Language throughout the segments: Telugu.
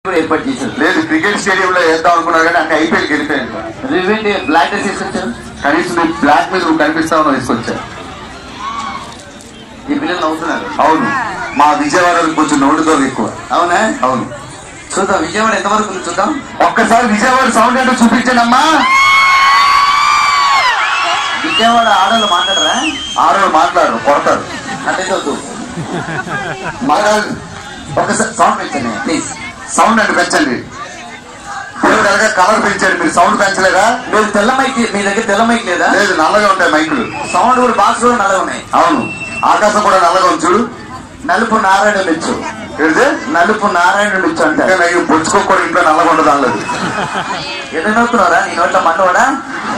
కూడా ఏర్పాటు చేశారు లేదు క్రికెట్ స్టేడియం లో వేద్దాం అనుకున్నారు కానీ అన్ని ఐపీఎల్కి వెళ్ళిపోయాను రివెంట్ బ్లాక్ డ్రెస్ తీసుకొచ్చారు కనీసం నీ బ్లాక్ మీద నువ్వు కనిపిస్తావు తీసుకొచ్చా ఈ పిల్లలు నవ్వుతున్నారు అవును మా విజయవాడలో కొంచెం నోటితో ఎక్కువ అవునా అవును చూద్దాం విజయవాడ ఎంతవరకు ఉంది చూద్దాం ఒక్కసారి విజయవాడ సౌండ్ అంటే చూపించండి అమ్మా విజయవాడ ఆడవాళ్ళు మాట్లాడరా ఆరు మాట్లాడు కొడతారు అట్లయితే వద్దు మగాళ్ళు ఒకసారి సౌండ్ పెంచండి ప్లీజ్ సౌండ్ అంటే పెంచండి దేవుడు ఎలాగా కలర్ పెంచాడు మీరు సౌండ్ పెంచలేదా మీరు తెల్ల మైక్ మీ దగ్గర తెల్ల మైక్ లేదా లేదు నల్లగా ఉంటాయి మైకులు సౌండ్ కూడా బాక్స్ కూడా నల్లగా ఉన్నాయి అవును ఆకాశం కూడా నల్లగా ఉంది చూడు నలుపు నారాయణ మెచ్చు ఏంటిది నలుపు నారాయణ మెచ్చు ఇంకా అంటారు నాకు పొచ్చుకోకూడదు ఇంట్లో నల్లగా ఉండదు అనలేదు ఎన్ని నవ్వుతున్నారా నీ నోట్ల మండవాడా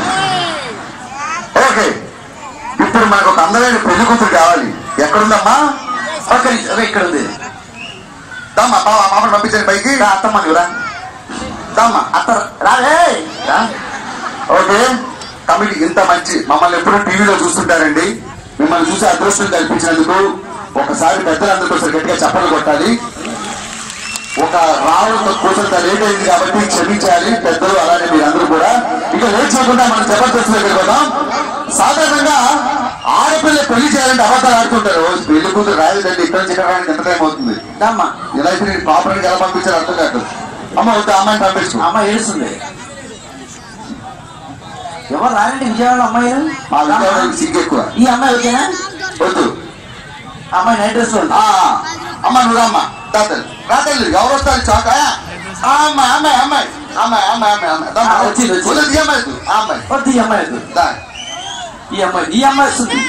ఓకే ఇప్పుడు మనకు ఒక అందమైన పెళ్లి కూతురు కావాలి ఎక్కడుందమ్మా ఒక్క నిమిషం ఒక్క ఇక్కడ ఉంది దమ్మా పాప పాపను పంపించండి పైకి రా అత్తమ్మ నువ్వు రా దమ్మా అత్త రావే రా ఓకే కమిటీ ఇంత మంచి మమ్మల్ని ఎప్పుడూ టీవీలో చూస్తుంటారండి మిమ్మల్ని చూసి అదృష్టం కల్పించినందుకు ఒకసారి పెద్దలందరికీ ఒకసారి గట్టిగా చప్పలు కొట్టాలి ఒక రావడంతో కూతురు లేట్ అయింది కాబట్టి క్షమించాలి పెద్దలు అలానే మీరందరూ కూడా ఇక లేట్ చేయకుండా మనం జబర్దస్త్ వెళ్ళిపోదాం సాధారణంగా ఆడపిల్ల పెళ్లి చేయాలంటే అబద్ధాలు ఆడుతుంటారు "ఓ, పెళ్లి కూతురు రాలేదండి ఇక్కడ నుంచి ఇక్కడ రావడానికి ఎంత టైం అవుతుంది దమ్మా ఇలా అయితే నేను పాపనికి ఎలా పంపించారు అర్థం కాదు అమ్మ వద్దు అమ్మాయిని పంపించు అమ్మ ఏడుస్తుంది ఎవరు రారండి విజయవాడ అమ్మాయిలు మా విజయవాడకి సిగ్గు ఎక్కువ ఈ అమ్మాయి ఓకేనా వద్దు అమ్మాయి నైట్ డ్రెస్ లో ఉంది ఆ, అమ్మ నువ్వు అమ్మ తాతలు రాతల్లి ఎవరు వస్తారు చాక ఆ, అమ్మాయి అమ్మాయి అమ్మాయి అమ్మాయి అమ్మాయి అమ్మాయి అమ్మాయి దా, ఆ, వచ్చింది, వచ్చింది. వద్దు, ఈ అమ్మాయి వద్దు, ఆ అమ్మాయి వద్దు ఈ అమ్మాయి వద్దు దా. ఈ అమ్మాయి ఈ అమ్మాయి వస్తుంది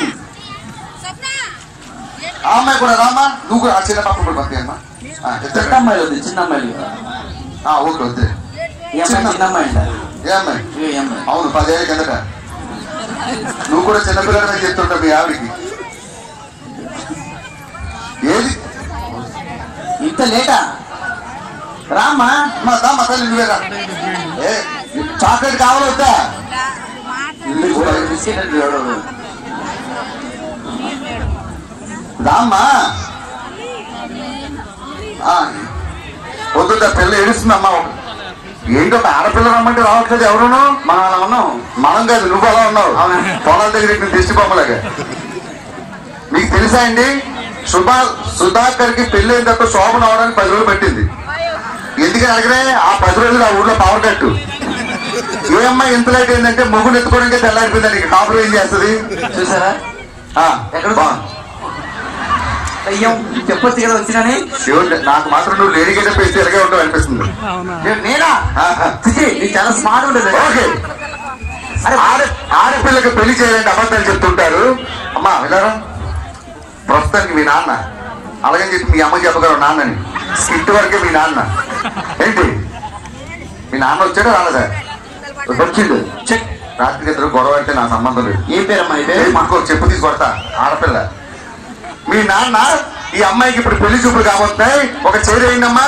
ఆ అమ్మాయి కూడా రామ్మా నువ్వు కూడా ఆ చిన్న పాప కూడా పంపి అమ్మా ఆ, పెద్ద ఇద్దరు. అమ్మాయిలు వద్దు చిన్న అమ్మాయిలు ఆ, ఓకే వద్దు ఈ అమ్మాయి చిన్న అమ్మాయి అంటారు ఏ అమ్మాయి ఈ అమ్మాయి అవును పదేళ్ళ కిందట నువ్వు కూడా చిన్నపిల్లడమే చెప్తుంటావు మీ ఆవిడికి ఏది ఇంత లేటా రామ్మా మా దా మా తల్లి నువ్వే రా ఏ చాక్లెట్ కావాలి వద్దా ఇల్లు కూడా బిస్కెట్ అంటే ఎవడో రామ్మా ఆ, వద్దు పిల్ల ఏడుస్తుందమ్మా ఏంటో ఒక ఆడపిల్ల రమ్మంటే రావట్లేదు ఎవరును మనం అలా ఉన్నాం మనం కాదు నువ్వు అలా ఉన్నావు అవునా? పొలాల దగ్గర నేను దిష్టి బొమ్మలాగా మీకు తెలుసా అండి సుధా సుధాకర్ కి పెళ్లి అయిన తర్వాత శోభన అవడానికి పది రోజులు పట్టింది ఎందుకని అడిగితే ఆ పది రోజులు ఆ ఊర్లో పవర్ కట్టు ఏ అమ్మాయి ఎంత లేట్ అయిందంటే మొగుడు ఎత్తుకోవడానికి తెల్లారిపోయిందని ఇక కాపురం ఏం చేస్తుంది చూసారా ఆ, ఎక్కడ బాగుంది. అయ్యం చెప్పొచ్చు కదా వచ్చినని దేవుడు నాకు మాత్రం నువ్వు లేడీగా పేస్తే ఇలాగే ఉంటావు అనిపిస్తుంది నేను నేనా ఆహా. చిచి నీకు చాలా స్మార్ట్ ఉండదు ఓకే అరే ఆడ ఆడపిల్లకి పెళ్లి చేయాలంటే అబద్ధాలు చెప్తుంటారు అమ్మా విన్నారా ప్రస్తుతానికి మీ నాన్న అలాగని చెప్పి మీ అమ్మ చెప్పగలరు నాన్నని స్కిట్ వరకే మీ నాన్న ఏంటి మీ నాన్న వచ్చాడా రాలేదా వచ్చిండు చెక్ రాత్రికి ఇద్దరు గొడవ అంటే నా సంబంధం లేదు ఏం పేరమ్మా ఈ ఏ పేరు మాకు చెప్పు తీసి కొడతా ఆడపిల్ల మీ నాన్న ఈ అమ్మాయికి ఇప్పుడు పెళ్లి చూపులు కాబోతున్నాయి ఒక చేరు అయిందమ్మా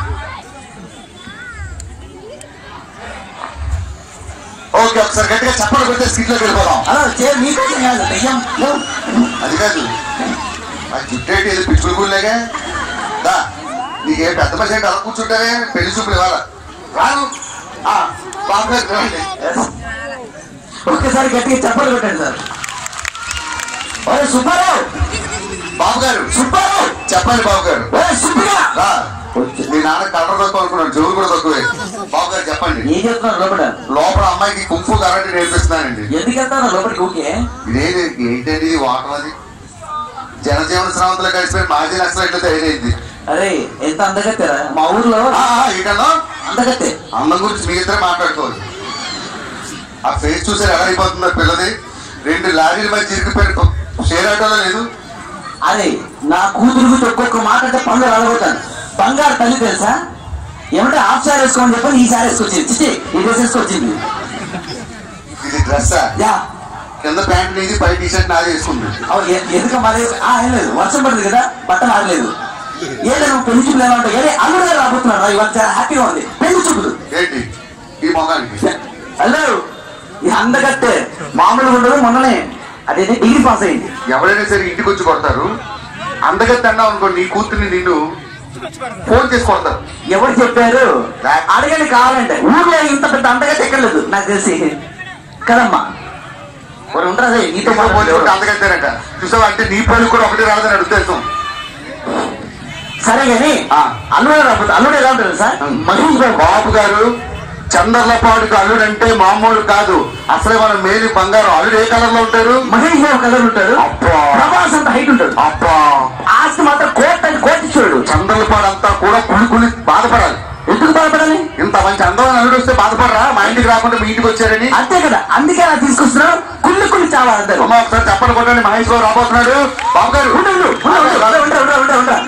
ఓకే ఒకసారి గట్టిగా చెప్పలు పెడితే స్కిట్ లోకి వెళ్ళిపోదాం అలా చే నీకోసం కాదు దెయ్యం లే. అది కాదు ఆ జుట్టేటి ఏదో పిచ్చుకులుగా దా నీకే పెద్ద మనిషి అంటే అలా కూర్చుంటారే పెళ్లి చూపులు ఇవ్వాల రాను ఆ, బాబు గారు రండి. Yes. ఒక్కసారి గట్టిగా చెప్పలు కొట్టండి సార్ ఒరే సుబ్బారావు బాబు గారు సుబ్బారావు చెప్పండి బాబు గారు ఒరే సుబ్బిగా రా మీ నాన్న కలర్ తక్కువ అనుకున్నాను చెవులు కూడా తక్కువే బాబు గారు చెప్పండి ఏం చెప్తున్నారు లోపల లోపల అమ్మాయికి కుంఫు కరెంట్ నేర్పిస్తున్నానండి ఎందుకు వెళ్తారు లోపలికి ఊకే ఇదేది ఏంటండి ఇది వాటర్ అది జనజీవన శ్రావంతులు కలిసిపోయి మాజీ నక్సలైట్లు తయారైంది అరే ఎంత అందగత్తెరా మా ఊర్లో ఆ, ఆ, ఏంటన్నా అందగత్తె అందం గురించి మీ ఇద్దరే మాట్లాడుకోవాలి ఆ ఫేస్ చూసారు ఎలా అయిపోతుందో పిల్లది రెండు లారీల మధ్య ఇరికిపోయిన షేర్ ఆటోలో లేదు అరే నా కూతురు గురించి ఒక్కొక్క మాట అంటే పనులు అడగొట్టాను బంగారు తల్లి తెలుసా ఏమంటే హాఫ్ సార్ వేసుకోమని చెప్పని ఈ సార్ వేసుకొచ్చింది చిచి ఈ డ్రెస్ వేసుకొచ్చింది ఇది డ్రెస్ యా కింద ప్యాంట్ నీది పై టీ షర్ట్ నాది వేసుకుంది అవు ఎ- ఎందుకు మరి ఆ, ఏం లేదు వర్షం పడుతుంది కదా బట్టలు ఆడలేదు ఏదో నువ్వు పెళ్లి చూపులు ఎలా ఉంటాయి ఏదే అల్లుడు గారు రాబోతున్నాడు ఇవాళ చాలా హ్యాపీగా ఉంది పెళ్లి చూపులు ఏంటి ఈ మొగానికి హలో ఈ అందగత్తే మామూలుగా ఉండదు మొన్ననే అదేంటి డిగ్రీ పాస్ అయింది ఎవరైనా సరే ఇంటికి వచ్చి కొడతారు అందగత్తి అన్నావు అనుకో నీ కూతుర్ని నిన్ను ఫోన్ చేసి కొడతారు ఎవరు చెప్పారు అడగండి కావాలంటే ఊర్లో ఇంత పెద్ద అంతగా చెక్కలేదు నాకు తెలిసి కదమ్మా మరి ఉంటారా నీతో నీతో పోలి ఉంటే మాట్లాడే అంతకంటేనట చూసావా అంటే నీ పని కూడా ఒకటి రాదని ఉద్దేశం సరే గాని ఆ. అల్లుడు రాకపోతే అల్లుడు ఎలా ఉంటాడు సార్ మహేష్ బాబు బాబు గారు చందర్లపాడుకు అల్లుడంటే మామూలు కాదు అసలే మన మేలి బంగారం అల్లుడు ఏ కలర్ లో ఉంటారు మహేష్ బాబు కలర్ ఉంటాడు అబ్బా. ప్రభాస్ అంత హైట్ ఉంటాడు అబ్బా ఆస్తి మాత్రం కోట్ అని కోటిచ్చాడు చందర్లపాడు అంతా కూడా కులి కులి బాధపడాలి ఎందుకు బాధపడాలి ఇంత మంచి అందమైన అల్లుడు వస్తే బాధపడరా మా ఇంటికి రాకుండా మీ ఇంటికి వచ్చారని అంతే కదా అందుకే అలా తీసుకొస్తున్నాం కుళ్ళి కుళ్ళి చావాలంటారు అమ్మ ఒకసారి చెప్పండి కొట్టండి మహేష్ బాబు రాబోతున్నాడు బాబు గారు ఉండు, ఉండు, ఉండు, ఉండు, ఉండు, ఉండు, ఉండు, ఉండు.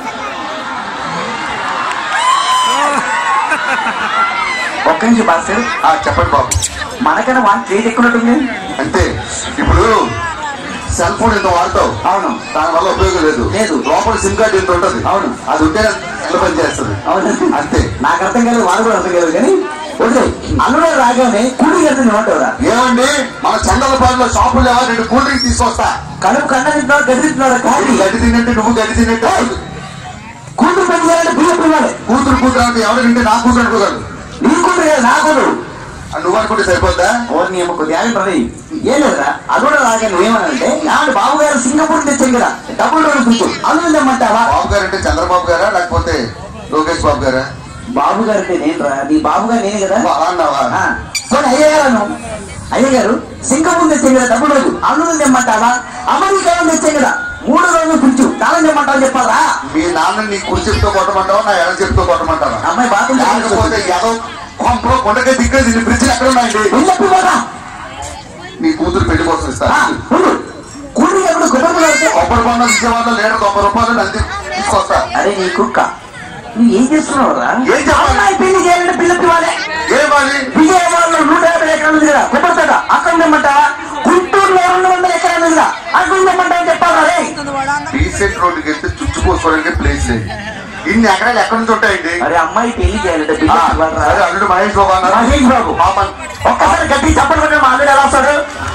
ఒక్క నిమిషం బాస్టర్ ఆ, చెప్పండి బాబు మనకన్నా వన్ క్రేజ్ ఎక్కున్నట్టుంది అంతే ఇప్పుడు సెల్ ఫోన్ ఇంత వాడతావు అవును దాని వల్ల ఉపయోగం లేదు లేదు. లోపల సిమ్ కార్డు ఇంత ఉంటుంది అవును. అది ఉంటే ఎలా పని చేస్తుంది అవును అంతే నాకు అర్థం కాలేదు వాడు కూడా అర్థం కాలేదు కానీ వదిలే అల్లుడే రాగానే కుడి గడిని ఏమంటావురా ఏమండి మన చందలపాడులో షాపులు లేవా రెండు కూల్ డ్రింక్ తీసుకొస్తా కడుపు కండ తింటున్నావు గడ్డి తింటున్నావు కాదు నువ్వు గడ్డి తిన్నట్టు నువ్వు గడ్డి తిన్నట్టు కూతురు పెళ్లి చేయాలంటే బియ్యం పిల్లలే కూతురు కూతురు అంటే ఎవరు తింటే నా కూతురు అనుకోగలరు నీ కూతురు కాదు నా కూతురు అది నువ్వు అనుకుంటే సరిపోద్దా ఓ నీ అమ్మ కొద్దిగా ఆగి పడి ఏం లేదురా అల్లుడు రాగానే ఏమనంటే ఆవిడ బాబు గారు సింగపూర్ తెచ్చాం కదా డబ్బులు రోజు కూర్చో అల్లుడు తెమ్మంటావా బాబు గారు అంటే చంద్రబాబు గారా లేకపోతే లోకేష్ బాబు గారా బాబు గారు అంటే నేను రా నీ బాబు గారు నేనే కదా నువ్వు అలా అన్నావా ఆ, పోనీ అయ్య గారు అయ్య గారు సింగపూర్ తెచ్చాం కదా డబ్బులు రోజు అల్లుడు తెమ్మంటావా అమెరికా తెచ్చాం కదా మూడు రోజులు కూర్చు తాళం తెమ్మంటావా చెప్పాలా మీ నాన్న నీ కుడి చెప్తూ కొట్టమంటావా నా ఎడ చెప్తూ కొట్టమంటావా అమ్మాయి బాత్రూమ్ లేకపోతే ఎదో కొంపలో కొండకే దిగ్గర దీన్ని బ్రిడ్జిలు ఎక్కడ ఉన్నాయండి వెళ్ళప్పి పోరా నీ కూతురు పెళ్లి కోసం ఇస్తా ఆ, ఉండు. కూడి ఎప్పుడు కుటుంబం కడితే కొబ్బరి బొండ విజయవాడలో లీటర్ తొంభై రూపాయలు నంది తీసుకొస్తా అరే నీ కుక్క నువ్వు ఏం చేస్తున్నావు రా ఏం చెప్పాలి? అమ్మాయి పెళ్లి చేయాలంటే పిల్లకి వాళ్ళే ఏమాలి విజయవాడలో నూట యాభై ఎకరాలు ఉంది కదా కుప్పతోట అక్కడ ఉండమంటావా గుంటూరులో రెండు వందల ఎకరాలు ఉంది కదా అక్కడ ఉండమంటావా చెప్పాలా రే డీసెంట్ రోడ్డుకి వెళ్తే చుట్టుకోసుకోవడానికి ప్లేస్ లేదు ఇన్ని ఎకరాలు ఎక్కడి నుంచి ఉంటాయండి అరే అమ్మాయి పెళ్లి చేయాలంటే ఆ, పిల్లకి ఇవ్వాలిరా. అదే అల్లుడు మహేష్ బాబు అన్నారు మహేష్ బాబు పాపం ఒక్కసారి గట్టి చప్పలు కొట్టే మా అల్లుడు ఎలా వస్తాడు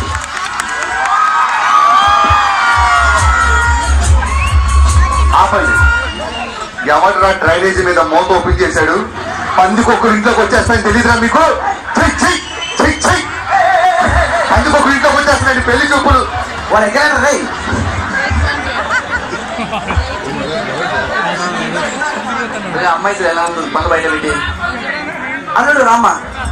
ఆపండి ఎవడరా డ్రైనేజీ మీద మూత ఓపెన్ చేశాడు పందికొక్కరు ఇంట్లోకి వచ్చేస్తాయని తెలియదురా మీకు చెయ్, చెయ్, చెయ్, చెయ్. పందికొక్కరు ఇంట్లోకి వచ్చేస్తాయండి పెళ్లి చూపులు వాళ్ళ ఎక్కడైనా రే అరే అమ్మాయి ఎలా ఉంటుంది పక్క బయట పెట్టి అల్లుడు రామ్మ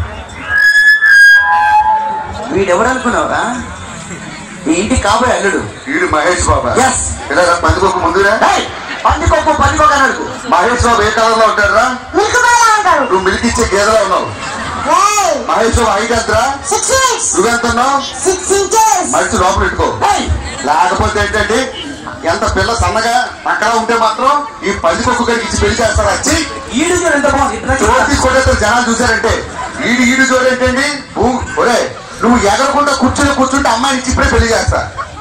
వీడెవడు అనుకున్నావురా ఈ ఇంటికి కాబోయే అల్లుడు వీడు మహేష్ బాబా Yes. ఇలా రా, పందికొక్కు ముందురా ఏయ్, పందికొక్కు పందికొక్క అన్నాడు మహేష్ బాబు ఏ కలర్ లో ఉంటారా మిల్క్ బాగా ఉంటాడు నువ్వు మిల్క్ ఇచ్చే గేదెలా ఉన్నావు మహేష్ బాబు హైట్ ఎంతరా సిక్స్ ఇంచ్ నువ్వెంత ఉన్నావు సిక్స్ ఇంచెస్ మనిషి లోపల పెట్టుకో ఏయ్, లేకపోతే ఏంటంటే ఎంత పిల్ల సన్నగా అక్కడ ఉంటే మాత్రం ఈ పందికొక్కు గడికి ఇచ్చి పెళ్లి చేస్తారు వచ్చి ఈడు చూడు ఎంత బాగుంది ఇట్లా చోటు చూడు. తీసుకుంటే జనాలు చూసారంటే ఈడు ఈడు చోటు ఏంటండి ఊ- ఒరే నువ్వు ఎగరకుండా కూర్చుని కూర్చుంటే అమ్మాయిని ఇచ్చి ఇప్పుడే పెళ్లి చేస్తా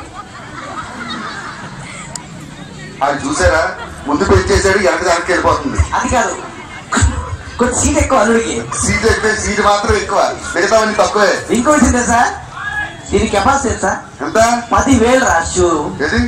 అది చూసారా ముందు పెళ్లి చేశాడు వెనక వెనక్కి వెళ్ళిపోతుంది అది కాదు కొంచెం సీట్ ఎక్కువ అల్లుడికి సీట్ అయితే సీట్ మాత్రం ఎక్కువ మిగతావన్నీ తక్కువే ఇంకో విషయం తెలుసా దీని కెపాసిటీ తెలుసా ఎంత పది వేలు రా షూ ఏది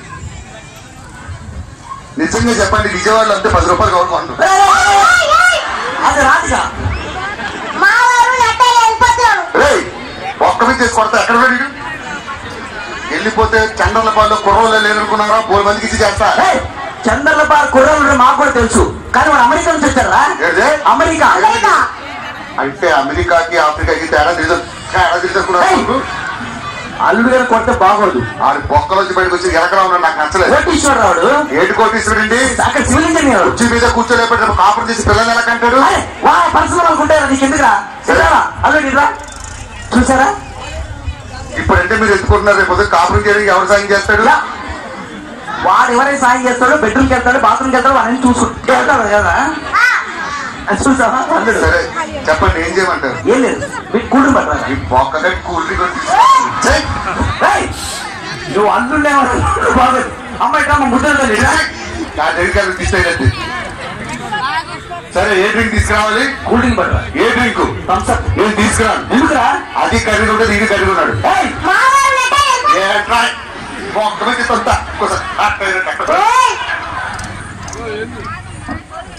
నిజంగా చెప్పండి విజయవాడలో అంటే పది రూపాయలు కావాలి అది రాదుగా మా వారు నట్టే వెళ్ళిపోతున్నాడు రేయ్ ఒక్క మీద చేసి కొడతా ఎక్కడ వెళ్ళి వెళ్ళిపోతే చండ్రలపాడులో కుర్రోళ్ళు లేరనుకున్నారా మూడు మందికి ఇచ్చి చేస్తా ఏయ్, చంద్రలపాడు కుర్రాళ్ళు మాకు కూడా తెలుసు కానీ వాడు అమెరికా నుంచి వచ్చారా ఏంటి? అమెరికా అమెరికా అంటే అమెరికాకి ఆఫ్రికాకి తేడా తెలియదు తేడా ఏయ్! తెలియదు అల్లుడు గారు కొడితే బాగోదు ఆడి బొక్కలోంచి బయటకు వచ్చి ఎలకరా ఉన్నాడు నాకు నచ్చలేదు కోటీశ్వరరావుడు ఏటి కోటీశ్వరుడండి అక్కడ సివిల్ ఇంజనీర్ కుర్చీ మీద కూర్చోలేకపోతే కాపురం చేసి పిల్లలు ఎలా కంటాడు అరే, వా పర్సనల్ అనుకుంటారా నీకు ఎందుకురా ఇరా అల్లుడు ఇరా చూసారా ఇప్పుడంటే మీరు ఎత్తుకుంటున్నారు రేపు పొద్దున్న కాపురం చేయడానికి ఎవరు సాయం చేస్తాడు ఇలా. వాడు ఎవరైనా సాయం చేస్తాడు బెడ్రూమ్కి వెళ్తాడు బాత్రూమ్కి వెళ్తాడు వాడిని చూసుకుంటూ వెళ్తాడు కదా అది చూసావా అల్లుడు సరే చెప్పండి ఏం చేయమంటారు ఏం లేదు మీకు కూడు పట్టాలి ఈ బొక్క కూల్ డ్రింక్ చెయ్. ఏయ్! నువ్వు అంటుండే బాగోదు అమ్మాయి కామ ముద్దలు తల్లి రా. నా దగ్గర తీసుకెళ్ళండి సరే ఏ డ్రింక్ తీసుకురావాలి కూల్ డ్రింక్ పట్టరా ఏ డ్రింక్ థమ్స్ అప్ నేను తీసుకురాను ఎందుకురా అది కర్రీ ఉంటుంది ఇది కర్రీ ఉన్నాడు ఏయ్! మా వారు నట్టే వెళ్ళిపోతున్నాడు ఏంట్రా? ఒక్క మీద తొంత. ఒక్కసారి. అక్కడ, అక్కడ. ఏయ్!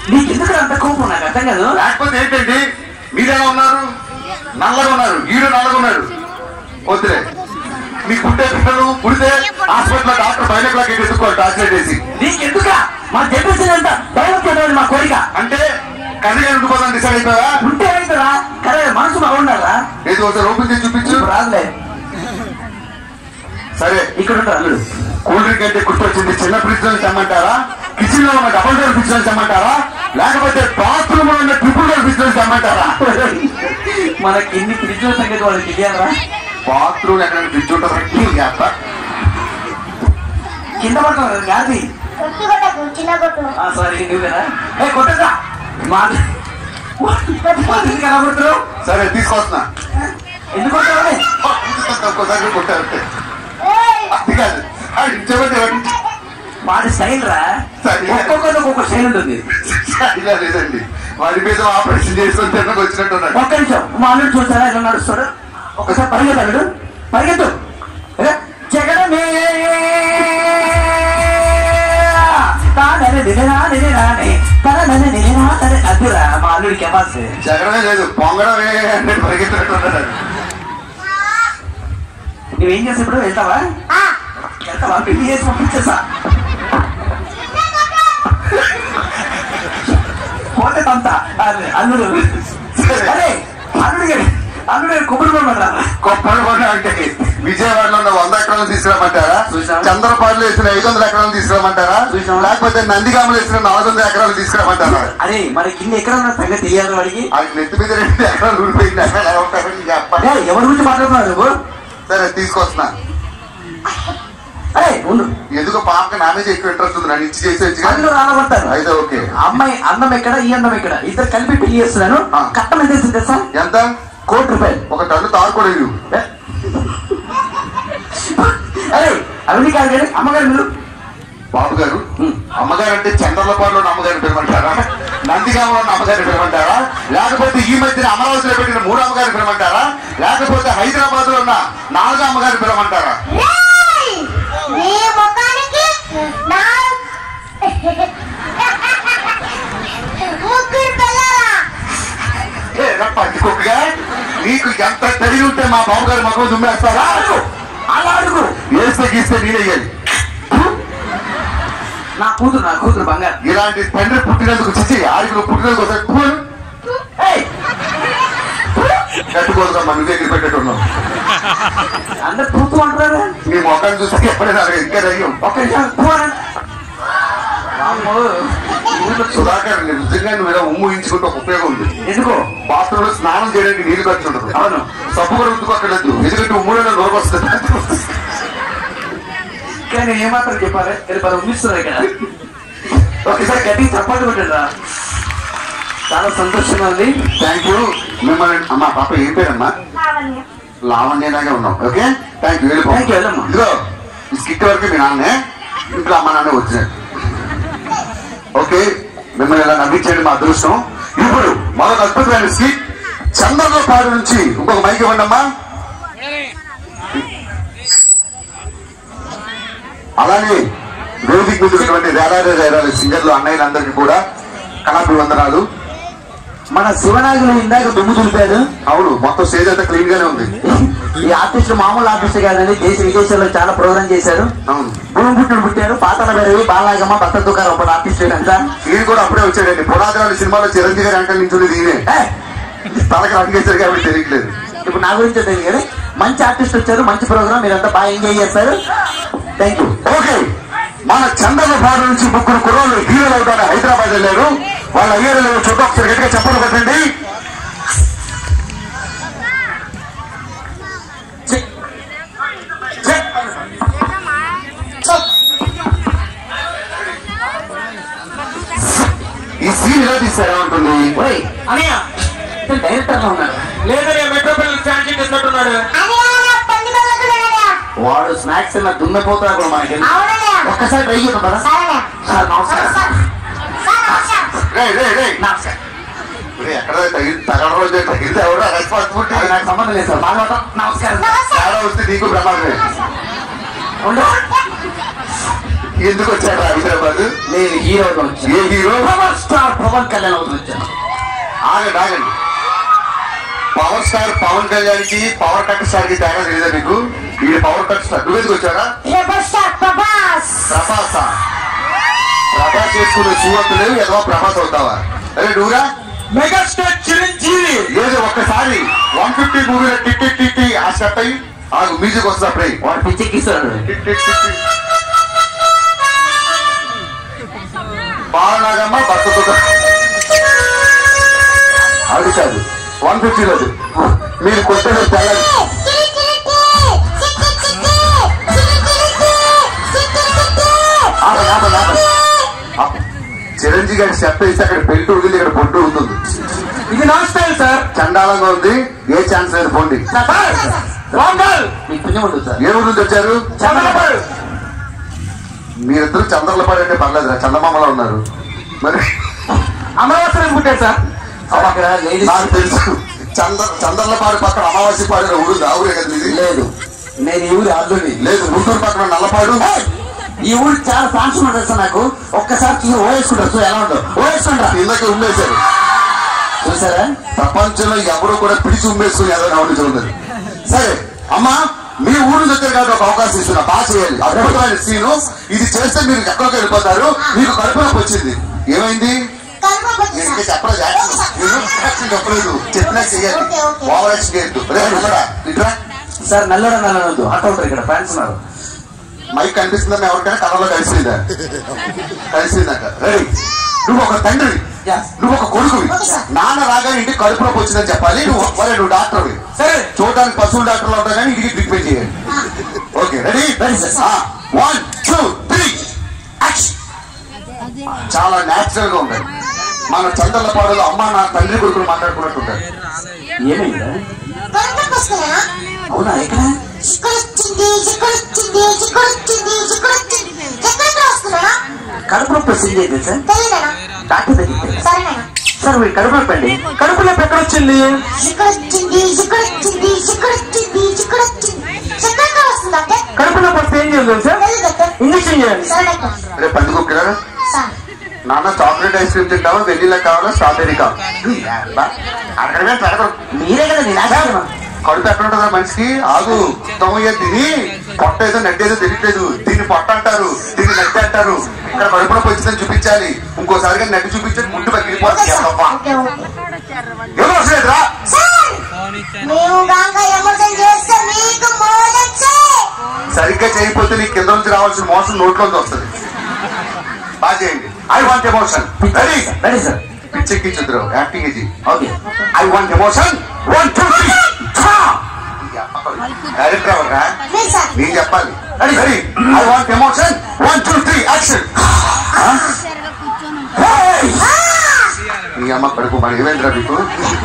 నీకు ఎందుకు అంత కోపం నాకు అర్థం కాదు లేకపోతే ఏంటండి మీరెలా ఉన్నారు నల్లగా ఉన్నారు ఈడు నల్లగా ఉన్నాడు వద్దులే మీకు పుట్టే పిల్లలు పుడితే హాస్పిటల్లో డాక్టర్ బయటకు ఎత్తుకోవాలి టార్చర్ వేసి నీకు ఎందుక మా జనరేషన్ ఎంత డెవలప్ మా కోరిక అంటే కర్రీ ఉండిపోదాం డిసైడ్ అయిపోయా ఉంటే ఏమైతుందా కరే మనసు బాగుండాలా ఏది ఒకసారి ఓపెన్ చేసి చూపించు ఇప్పుడు రాదులే సరే ఇక్కడ ఉంటారు అల్లుడు కూల్ డ్రింక్ అంటే గుర్తొచ్చింది చిన్న ఫ్రిడ్జ్ లో తెమ్మంటారా కిచెన్ లో ఉన్న డబుల్ డోర్ ఫ్రిడ్జ్ లో తెమ్మంటారా లేకపోతే బాత్రూమ్ లో ఉన్న ట్రిపుల్ డోర్ ఫ్రిడ్జ్ లో తెమ్మంటారా మనకి ఎన్ని ఫ్రిడ్జ్ల సంగతి వాళ్ళకి తెలియాలరా బాత్రూమ్ ఎక్కడ ఫ్రిడ్జ్ ఉంటుంది కింద పడుతున్నారు గాది కొట్టి కొట్టకు చిన్న కొట్టు సారీ నువ్వు కదా ఏ కొట్టదా మా మా తిరిగి కనబడుతున్నావు సరే తీసుకొస్తున్నా ఎందుకు కొట్టావని ఒక్కోసారి కొట్టారు ఏయ్, అది కాదు అది ఇచ్చేమంటే ఎవరికి? వాడి స్టైల్ రా సరే. ఒక్కొక్కరు ఒక్కొక్క స్టైల్ ఉంటుంది ఇలా లేదండి వాడి మీద ఆపరేషన్ చేసుకొని తిన్నకు వచ్చినట్టున్నాడు ఒక్క నిమిషం మా అల్లుడు చూసారా ఎలా నడుస్తాడు ఒకసారి పరిగెత్తు అల్లుడు పరిగెత్తు ఏ? జగడమే తానని నిలనా నిలనాని, తననని నిలనా తన- అదిరా మా అల్లుడి కెపాసిటీ జగడమే లేదు పొంగడమే అంటే పరిగెత్తినట్టున్నాడు నువ్వేం చేసి ఇప్పుడు వెళ్తావా ఆ, వెళ్తావా పెళ్లి చేసి పంపించేసా పోతే తంత అల్లు- అల్లుడు అరే అల్లుడు గారు- అల్లుడు గారు కొబ్బరి కొమ్మరా కొప్పలు కొండ అంటే విజయవాడలో ఉన్న వంద ఎకరాలు తీసుకురామంటారా చూశాం. చంద్రపాడులో వేసిన ఐదు వందల ఎకరాలు తీసుకురామంటారా చూశాం. లేకపోతే నందిగామలో వేసిన నాలుగు వందల ఎకరాలు తీసుకురామంటారా అరే మనకి ఇన్ని ఎక్కడ ఉన్న సంగతి తెలియాలి వాడికి అది నెత్తి మీద రెండు ఎకరాలు ఊడిపోయింది ఎకరాలు ఎలా ఉంటారని చెప్పండి ఏ, ఎవరి గురించి మాట్లాడుతున్నావు నువ్వు సరే తీసుకొస్తున్నా అరే ఉండు ఎందుకో పాపకి నా మీద ఎక్కువ ఇంట్రెస్ట్ ఉంది నన్ను ఇచ్చి చేసేచ్చుగా అందులో రాలబడతాను అయితే ఓకే అమ్మాయి అందం ఎక్కడ ఈ అందం ఎక్కడ ఇద్దరు కలిపి పెళ్లి చేస్తున్నాను ఆ. కట్టం ఎంత వేసింది తెలుసా ఎంత కోటి రూపాయలు ఒక టన్ను తారు కూడా ఇవ్వు. ఏ? అరే అవన్నీ కాదు కానీ అమ్మగారు మీరు బాబు గారు ఉం. అమ్మగారు అంటే చంద్రలపాడులో ఉన్న అమ్మగారిని పిలమంటారా నందిగామలో ఉన్న అమ్మగారిని పిలమంటారా లేకపోతే ఈ మధ్యన అమరావతిలో పెట్టిన మూడు అమ్మగారిని పిలమంటారా లేకపోతే హైదరాబాద్ లో ఉన్న నాలుగు అమ్మగారిని పిలమంటారా ఏయ్, నీ ముఖానికి నా ముగ్గురు పిల్లలా ఏ పట్టుకోకగా నీకు ఎంత తెలివి ఉంటే మా బాబు గారి మొక్కలు దుమ్మేస్తారా అడుగు అలా అడుగు వేస్తే గీస్తే నేనేయాలి నా కూతురు నా కూతురు బంగారు ఇలాంటి తండ్రి పుట్టినందుకు చిచ్చి ఆడికి నువ్వు పుట్టినందుకు ఒకసారి కూల్ ఏయ్, కట్టుకోదుగా నువ్వు దగ్గర పెట్టేట్టున్నావు అందరు తూతూ అంటున్నారు నీ మొక్కను చూస్తే ఎప్పుడైనా ఇంకా దయ్యం ఒక్క నిమిషం పో అనండి. వామ్మో, ఈ ఊర్లో సుధా- సుధాకర్ నిజంగా నువ్వు ఇలా ఉమ్ము ఇంచుకుంటే ఒక ఉపయోగం ఉంది ఎందుకో బాత్రూమ్ లో స్నానం చేయడానికి నీళ్లు ఖర్చు ఉంటుంది అవును సబ్బు కూడా ఉత్తుకోక్కర్లేదు ఎందుకంటే ఉమ్ములో నోరకు వస్తుంది కానీ నేను ఏమాత్రం చెప్పాలి ఇది పది ఉండిస్తున్నారు ఇక్కడ ఒకసారి గట్టిగా చప్పట్లు కొట్టండి చాలా సంతోషంగా ఉంది థ్యాంక్ యూ మిమ్మల్ని అమ్మా పాప ఏం పేరమ్మా లావణ్య లావణ్యలాగే ఉన్నాం ఓకే థ్యాంక్ యూ వెళ్ళిపో Thank you, వెళ్ళమ్మా. ఇదిగో ఈ స్కిట్ వరకు మీ నాన్నే ఇంట్లో అమ్మ నాన్న వచ్చినారు ఓకే మిమ్మల్ని ఇలా నవ్వించండి మా అదృష్టం ఇప్పుడు మరొక అద్భుతమైన స్కిట్ చంద్రలో పాడు నుంచి ఇంకొక మైక్ ఇవ్వండి అమ్మా అలానే వేదిక మీద ఉన్నటువంటి రేడారే రేడారే సింగర్లు అన్నయ్యలందరికీ కూడా కళాభివందనాలు మన శివనాగులు ఇందాక దుమ్ము దులిపారు అవును మొత్తం స్టేజ్ అంతా క్లీన్ గానే ఉంది ఈ ఆర్టిస్ట్ మామూలు ఆర్టిస్ట్ కాదండి దేశ విదేశాల్లో చాలా ప్రోగ్రామ్ చేశారు అవును భూమి పుట్టుడు పుట్టారు పాతల భైరవి బాలాగమ్మ భక్త దుకారం ఒక ఆర్టిస్ట్ అంతా ఈయన కూడా అప్పుడే వచ్చాడండి పునాదిరాలు సినిమాలో చిరంజీవి గారి అంకల్ నుంచి ఉన్నది ఈయనే ఏ, తలకు రంగేశారు కాబట్టి తెలియట్లేదు ఇప్పుడు నా గురించి తెలియదు కానీ మంచి ఆర్టిస్ట్ వచ్చారు మంచి ప్రోగ్రామ్ మీరంతా బాగా ఎంజాయ్ చేస్తారు థ్యాంక్ యూ ఓకే మన చంద్రబాబు నుంచి ముగ్గురు కుర్రోళ్ళు హీరోలు అవుతారు హైదరాబాద్ వెళ్ళారు వాళ్ళ అయ్యారు చూద్దాం ఒకసారి గట్టిగా చెప్పలు పెట్టండి ఈ సీన్ ఎలా తీసారా ఉంటుంది ఓయ్ అనయ్య డైరెక్టర్ గా ఉన్నారు లేదనే మెట్రోపాలిటన్ శాంక్షన్ చేసినట్టున్నాడు అదే పంది పగలుతున్నాడా వాడు స్నాక్స్ అన్న దున్నపోతారు కూడా మనకి అవునయ్య ఒక్కసారి ట్రై చేద్దాం కదా సరేనా సార్ నమస్కారం సార్ నమస్కారం రే రే రే నమస్కారం రే, ఎక్కడ తగిలి తగలడం తగిలితే ఎవరో రెస్పాన్సిబిలిటీ అది నాకు సంబంధం లేదు సార్ బాగా నమస్కారం నమస్కారం తేడా వస్తే నీకు ప్రమాదమే ఉండు ఎందుకు వచ్చాడు హైదరాబాద్ నేను హీరోగా వచ్చాను ఏ hero power star Pavan Kalyan అవుతూ వచ్చాను ఆగండి ఆగండి పవర్ స్టార్ పవన్ కళ్యాణ్ కి పవర్ కట్ స్టార్ కి తేడా తెలియదా మీకు ఈ పవర్ కట్ స్టార్ నువ్వు ఎందుకు వచ్చారా రెబల్ స్టార్ ప్రభాస్ ప్రభాస ప్రభాస్ చేసుకునే సువంతు లేవు ఏదో ప్రభాస్ అవుతావా అరే నువ్వురా మెగాస్టార్ చిరంజీవి ఏదో ఒక్కసారి వన్ ఫిఫ్టీ మూవీలో టిట్ టిట్ టిట్ టి ఆ స్టెప్ అయ్యి ఆగు మ్యూజిక్ వస్తుంది అప్పుడే వాడు పిచ్చెక్కిస్తాడు టిట్ టిట్ టిట్ టి. బాలనాగమ్మ భర్తతో అది కాదు వన్ ఫిఫ్టీలో మీరు కొత్తగా తెల్లని ఆపండి, ఆపండి, ఆపండి. ఆపండి. చిరంజీవి గారి స్టెప్ వేస్తే అక్కడ బెల్ట్ ఉంటుంది ఇక్కడ బొట్టు ఉంటుంది ఇది నా స్టైల్ సార్ చండాలంగా ఉంది ఏ ఛాన్స్ లేదు పోండి సార్ వాంగల్ మీకు పుణ్యం ఉంటుంది సార్ ఏ ఊరు నుంచి వచ్చారు చంద్రబాబు మీరిద్దరు చంద్రలపాడు అంటే పర్లేదురా చందమామలో ఉన్నారు మరి అమరావతి పుట్టారు సార్ సార్ అక్కడ లేడీస్ నాకు తెలుసు చంద్ర చంద్రలపాడు పక్కన అమావాస్య పాడిన ఊరు ఆ ఊరే కదా ఇది లేదు నేను ఈ ఊరి అల్లుని లేదు గుంటూరు పక్కన నల్లపాడు ఈ ఊరికి చాలా ఫ్యాన్స్ ఉంటుంది సార్ నాకు ఒక్కసారి చూసి ఓ వేసుకుంటారు సో ఎలా ఉండవు ఓ వేసుకుంటా ఇందాక ఉమ్మేశారు చూసారా ప్రపంచంలో ఎవరు కూడా పిడిచి ఉమ్మేసుకుని ఏదో నవ్వుతూ ఉన్నారు సరే అమ్మా మీ ఊరు దగ్గర కాదు ఒక అవకాశం ఇస్తున్నా బాగా చేయాలి అద్భుతమైన సీను ఇది చేస్తే మీరు ఎక్కడికి వెళ్ళిపోతారు మీకు కడుపులోకి వచ్చింది ఏమైంది నేను ఇంకా చెప్పలేదు యాక్షన్. నేను యాక్షన్ చెప్పలేదు చెప్పినా చెయ్యాలి ఓకే, ఓకే. ఓవర్ యాక్షన్ చేయొద్దు రే, ఇట్రా, ఇట్రా. సార్ నల్లడ నల్లనొద్దు అకౌంటర్ ఇక్కడ ఫ్యాన్స్ ఉన్నారు మైక్ కనిపిస్తుందని ఎవరికైనా కళ్ళలో కలిసిందా కలిసిందాక రెడీ నువ్వు ఒక తండ్రి Yes. నువ్వు ఒక కొడుకువి Okay, sir. నాన్న రాగానే ఇంటికి కడుపులోకి వచ్చిందని చెప్పాలి నువ్వు ఒరే, నువ్వు డాక్టర్వి సరే చూడడానికి పశువుల డాక్టర్లు ఉంటాయి కానీ ఇంటికి ట్రీట్మెంట్ చేయాలి okay ready Ready, sir. One two three చాలా న్యాచురల్ గా ఉంటాయి మన చంద్రలపాడులో అమ్మ నా తండ్రి కొడుకులు మాట్లాడుకున్నట్టు ఉంటారు ఏమైందా వస్తున్నానా అవునా ఎక్కడ చిక్కుడొచ్చింది చిక్కుడొచ్చింది చిక్కుడొచ్చింది చిక్కుడొచ్చింది ఎక్కడికి వస్తున్నానా కడుపు నొప్పి వస్తుంది ఏంటి సార్ తెలియదేనా డాక్టర్ దగ్గరికి సరేనా సార్ మీరు కడుపు నొప్పి అండి కడుపు నొప్పి ఎక్కడ వచ్చింది చిక్కుడొచ్చింది చిక్కుడొచ్చింది చిక్కుడొచ్చింది చిక్కుడొచ్చింది ఎక్కడికి వస్తుంది అంటే కడుపు నొప్పి వస్తే ఏం చేయాలి సార్ తెలియదు డాక్టర్ ఇంజక్షన్ చేయాలి సరే డాక్టర్ రేపు పందుకోరా సార్ నాన్న చాక్లెట్ ఐస్ క్రీమ్ తింటావా వెన్నీలా కావాలా స్ట్రాబెరీ కావాలా అక్కడమే పెడతాం మీరే కదా నేను ఆశ్చర్యమా కడుపు ఎక్కడ ఉంటుందా మనిషికి ఆగు తమయ్య తిని పొట్ట ఏదో నడ్డి ఏదో తెలియట్లేదు దీన్ని పొట్ట అంటారు దీన్ని నడ్డి అంటారు ఇక్కడ కడుపులో వచ్చిందని చూపించాలి ఇంకోసారిగా నడ్డి చూపించి గుడ్డు ఓకే పగిలిపోతుంది సార్ అబ్బబ్బా. ఓకే ఓకే ఎవరు వస్తలేదురా సార్ మేము గాంగా ఎమోషన్ చేస్తే మీకు మోడచ్చే సరిగ్గా చేయకపోతే నీకు కింద నుంచి రావాల్సిన మోసం నోట్లోంచి వస్తుంది బాగా చేయండి I want emotion ready ready sir పిచ్చెక్కించుద్రు యాక్టింగ్ ఇది okay I want emotion one two three director ఎవరా మీరు సార్ నేను చెప్పాలి ready I want emotion one two three action మీ అమ్మ కడుపు మరి ఏమైందిరా మీకు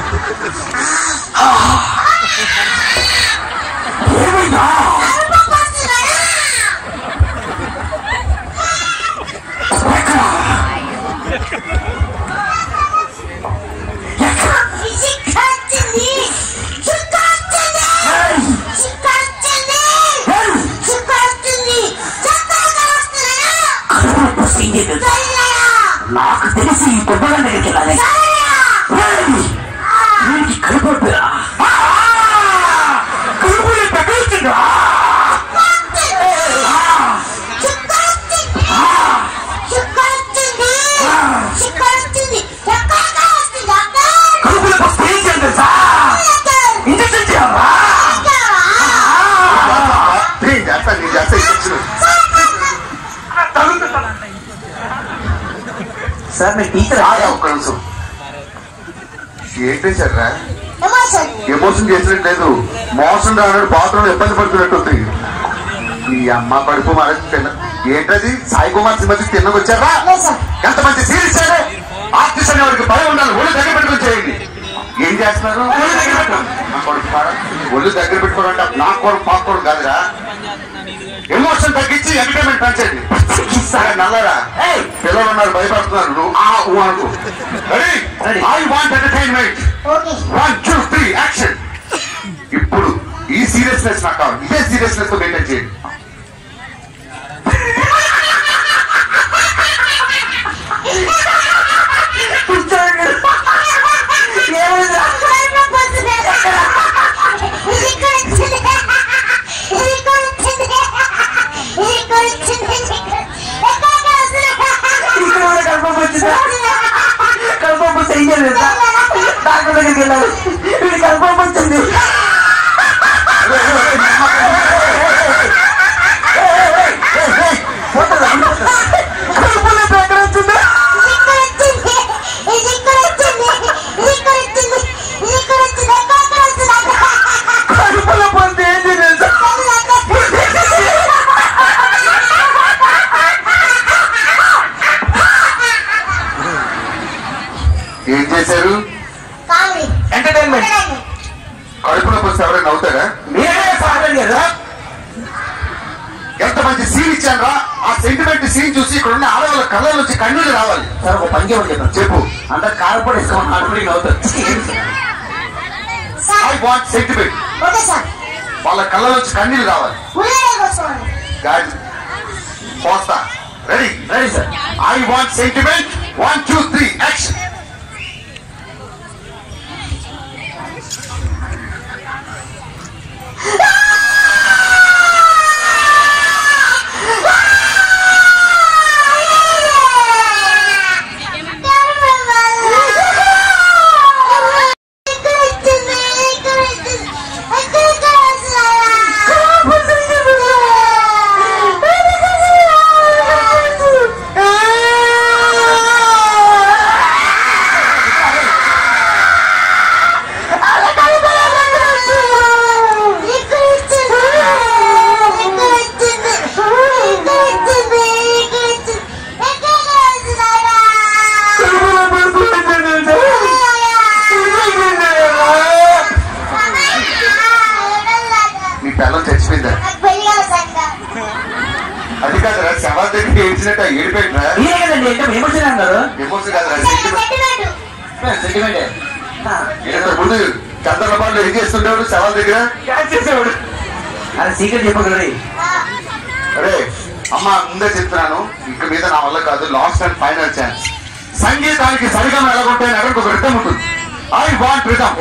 చిక్కొచ్చింది చిక్కొచ్చింది చిక్కొచ్చింది చిక్కొచ్చింది చక్కగా వస్తున్నానా కడుపు నొప్పి వస్తే ఏం చేయాలి తెలుసా? సరేనా నాకు తెలిసి ఈ కొబ్బరి దగ్గరికి వెళ్ళాలి ఏయ్! వీడికి కడుపు నొప్పిరా? ఆ! కడుపు నొప్పి ఎక్కడ వచ్చిందా? కడుపు నొప్పి వస్తే ఏం చేయాలి తెలుసా? ఇంజెక్షన్ చేయాలా? నేను చేస్తా నేను చేస్తా ఇచ్చిన సార్ మీ టీచర్ ఆగా ఒక్క నిమిషం ఏంటి సార్ ఎమోషన్ చేసినట్టు లేదు మోసం రానాడు బాత్రూమ్ ఇబ్బంది పడుతున్నట్టుంది ఈ అమ్మ కడుపు మరి తిన్న ఏంటది సాయి కుమార్ సినిమాకి తిన్నకొచ్చారా ఎంత మంచి సీరియస్ ఆర్టిస్ట్ అనే వాడికి భయం ఉండాలి ఒళ్ళు దగ్గర పెట్టుకుని చేయండి ఏం చేస్తున్నారు ఒళ్ళు దగ్గర పెట్టుకోండి నా కొడుకు పారా. ఒళ్ళు దగ్గర పెట్టుకోవాలంటే నా కొడుకు పాకోవడం కాదురా ఎమోషన్ తగ్గించి ఎంటర్టైన్మెంట్ పెంచండి సరే నల్లరా ఏయ్! పిల్లలు ఉన్నారు భయపడుతున్నారు నువ్వు ఆ ఊ అనుకో ready Ready. I want entertainment one two three action ఇప్పుడు ఈ సీరియస్నెస్ నాకు కావాలి ఇదే సీరియస్నెస్ తో మెయింటైన్ చేయండి ఏమైంది తెలుసా? డాక్టర్ దగ్గరికి వెళ్ళాలి వీడి కన్ఫర్మ్ వచ్చింది కడుపులో ఎక్కడ వచ్చింది ఇక్కడ వచ్చింది ఇది ఇక్కడ వచ్చింది ఇది ఇక్కడ వచ్చింది ఇది ఇక్కడ వచ్చింది ఎక్కడ వచ్చింది అక్కడ కడుపులో పొంది ఏంటి తెలుసా ఏం చేశారు కామెడీ ఎంటర్టైన్మెంట్ కడుపులో పోస్తే ఎవరైనా నవ్వుతారా మీరే సాగండి కదా ఎంత మంచి సీన్ ఇచ్చాను రా ఆ సెంటిమెంట్ సీన్ చూసి ఇక్కడ ఉన్న ఆడవాళ్ళ కళ్ళ నుంచి కన్నీళ్ళు రావాలి సార్ ఒక పని చేయమని చెప్పాను చెప్పు అందరు కారపడి వేసుకోమని ఆడపడి నవ్వుతారు sir I want sentiment okay sir వాళ్ళ కళ్ళ నుంచి కన్నీళ్ళు రావాలి ఉల్లిగడ్డ కోసుకోండి గాడి పోస్తా ready ready sir I want sentiment one two three action ఇక్కడ వచ్చింది ఇక్కడ వచ్చింది ఎక్కడ ఇక్కడ ఇక్కడ వచ్చింది ఇక్కడ వచ్చింది ఇక్కడ వచ్చింది ఇక్కడ వచ్చింది ఎక్కడ వచ్చింది కడుపులో పడుతుంది మీ పిల్లలు చచ్చిపోయిందా పెళ్ళిగల సంఘ అది కాదురా శవాల దగ్గర ఏడ్చినట్టు ఏడిపోయిందా మీరే కదండి అంటే ఎమోషన్ అన్నారు ఎమోషన్ కాదురా సెంటిమెంట్ సెంటిమెంటే ఇంతకు ముందు చంద్రబాబు ఏం చేస్తుండేవాడు శవాల దగ్గర క్యాచ్ చేసేవాడు అది సీక్రెట్ చెప్పగలరు అరే అమ్మ ముందే చెప్తున్నాను ఇక మీద నా వల్ల కాదు లాస్ట్ అండ్ ఫైనల్ ఛాన్స్ సంగీతానికి సరిగమ ఎలాగుంటే అక్కడికి ఒక రిథం ఉంటుంది ఐ వాంట్ రిథం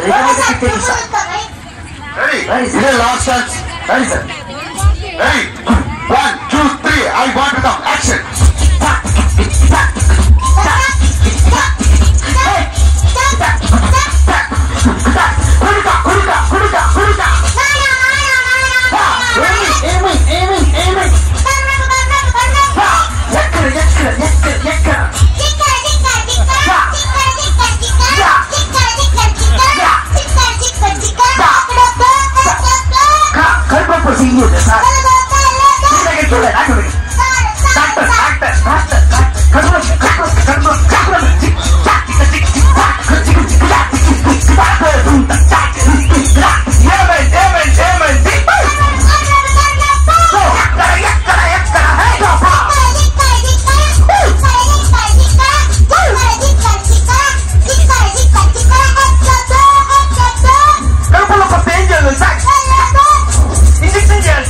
రెడీ ఇదే లాస్ట్ ఛాన్స్ సరే sir ready one two three I want rhythm action కుడుక కుడుక కుడుక కుడుక ఏమి ఏమి ఏమి ఎక్కడ ఎక్కడ ఎక్కడ ఎక్కడ కడుపు సీన్ సార్ మీ దగ్గర చూడండి నాకు డాక్టర్ డాక్టర్ డాక్టర్ కడుపు కడుపు కడుపు కడుపు ఏమైంది ఏమైంది ఏమైంది ఎక్కడ ఎక్కడ ఎక్కడ కడుపులో కొత్త ఏం చేయాలి సార్ ఇంజక్షన్ చేయాలి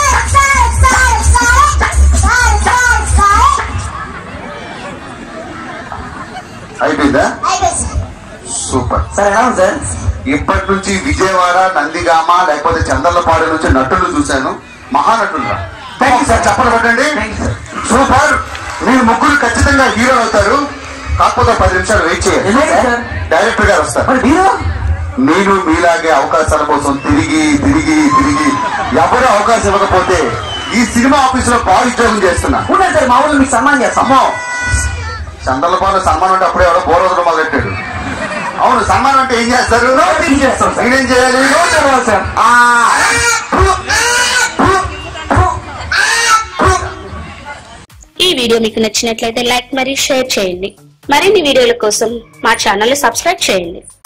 అయిపోయిందా సూపర్ సార్ ఎలా ఉంది సార్ ఇప్పటి నుంచి విజయవాడ నందిగామ లేకపోతే చందర్లపాడు నుంచి నటులు చూశాను మహానటులు రా థ్యాంక్ యూ సార్ చెప్పలు పెట్టండి థ్యాంక్ యూ సార్ సూపర్ మీరు ముగ్గురు ఖచ్చితంగా హీరో అవుతారు కాకపోతే పది నిమిషాలు వెయిట్ ఎందుకు చేయాలి సార్? డైరెక్టర్ గారు వస్తారు మరి మీరు నేను మీలాగే అవకాశాల కోసం తిరిగి తిరిగి తిరిగి ఎవరు అవకాశం ఇవ్వకపోతే ఈ సినిమా ఆఫీస్ లో బాగా ఉద్యోగం చేస్తున్నా ఉండండి సార్ మా ఊళ్ళో మీకు సన్మానం చేస్తాం అమ్మో చందలపాడు సన్మానం అంటే అప్పుడే ఎవడో బోరోజులు మొదలెట్టాడు అవును సన్మానం అంటే ఏం చేస్తారు ఏం చేస్తాం సార్ నేనేం చేయాలి తెలవాలి సార్ ఈ వీడియో మీకు నచ్చినట్లయితే లైక్ మరియు షేర్ చేయండి మరిన్ని వీడియోల కోసం మా ఛానల్ సబ్స్క్రైబ్ చేయండి